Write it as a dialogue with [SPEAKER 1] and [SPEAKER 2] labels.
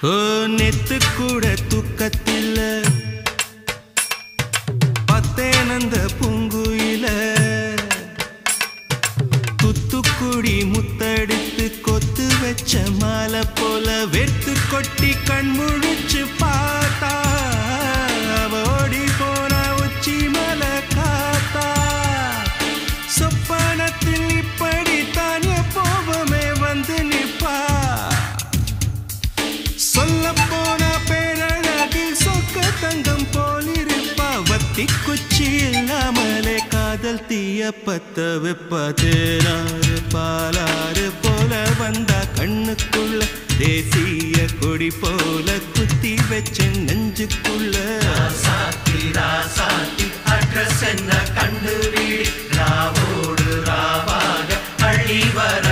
[SPEAKER 1] ஓ நெத்து கூட தூக்கத்தில் பத்தேனந்த பூங்குயில துத்துக்குடி முத்தடித்து கொத்து வச்ச மாலை போல வெத்து கொட்டி கண் முழிச்சு பார்த்தா அவ ஓடி போன உச்சி மலை காத்தா சொப்பனத்தில் இப்படித்தான் எப்போவுமே வந்து நிப்பா சொல்ல போன பேரழகில் சொக்க தங்கம் போலிருப்பா வத்தி குச்சி இல்லாமலே காதல் தீய பத்த வெப்ப தேனாறு பாலாறு போல வந்தா கண்ணுக்குள்ள தேசிய கொடி போல குத்தி வச்ச நெஞ்சுக்குள்ள
[SPEAKER 2] சாத்தி ராசாத்தி அட்ரஸ் என்ன கண்டுபிடி ராவோடு ராவாக அள்ளி வர